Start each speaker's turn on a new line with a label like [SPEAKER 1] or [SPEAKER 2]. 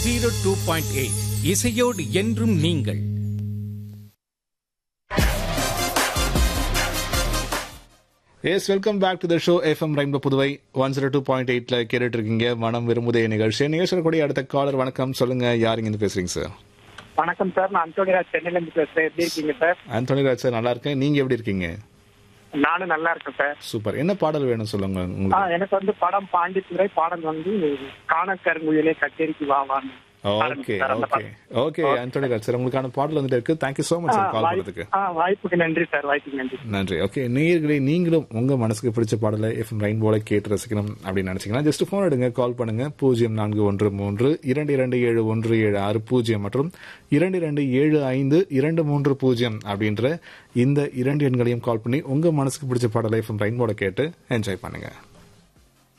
[SPEAKER 1] zero two point eight இசையோடு என்றும் நீங்கள்
[SPEAKER 2] yes welcome back to the show FM rainbow Puduvai one zero two point எயிட்ல கேட்டுட்டு இருக்கீங்க மனம் விரும்புதே நிகழ்ச்சி நிகழ்ச்சியில் கூடிய அடுத்த காலர் வணக்கம் சொல்லுங்க யாருங்க இருந்து பேசுறீங்க சார்
[SPEAKER 3] வணக்கம் சார் நான் அந்தோனிராஜ் சென்னையில இருந்து பேசுறேன் எப்படி இருக்கீங்க சார்
[SPEAKER 2] ஆந்தோனி ராஜ் சார் நல்லா இருக்கேன் நீங்க எப்படி இருக்கீங்க
[SPEAKER 3] நானும் நல்லா இருக்கேன் சார்
[SPEAKER 2] சூப்பர் என்ன பாடல் வேணும் சொல்லுங்க
[SPEAKER 3] ஆ,
[SPEAKER 2] உங்களுக்கு
[SPEAKER 3] எனக்கு வந்து படம் பாண்டித்துறை பாடல் வந்து காணக்கருங்குயிலே கச்சேரிக்கு வாவான்னு
[SPEAKER 2] okay okay okay Anthony Raj sir உங்களுக்கான பாடல் வந்துட்டு இருக்கு thank you so much sir call பண்ணதுக்கு
[SPEAKER 3] ஆ, வாய்ப்புக்கு நன்றி சார் வாய்ப்புக்கு நன்றி
[SPEAKER 2] நன்றி ஓகே நேயர்களே நீங்களும் உங்க மனசுக்கு பிடிச்ச பாடலை எஃப்எம் ரெயின்போல கேட்டு ரசிக்கணும் அப்படின்னு நினைச்சீங்கன்னா ஜஸ்ட் ஃபோன் எடுங்க கால் பண்ணுங்க பூஜ்ஜியம் நான்கு ஒன்று மூன்று இரண்டு இரண்டு ஏழு ஒன்று ஏழு ஆறு பூஜ்ஜியம் மற்றும் இரண்டு இரண்டு ஏழு ஐந்து இரண்டு மூன்று பூஜ்ஜியம் அப்படின்ற இந்த இரண்டு எண்களையும் கால் பண்ணி உங்க மனசுக்கு பிடிச்ச பாடலை எஃப்எம் ரெயின்போல கேட்டு என்ஜாய் பண்ணுங்க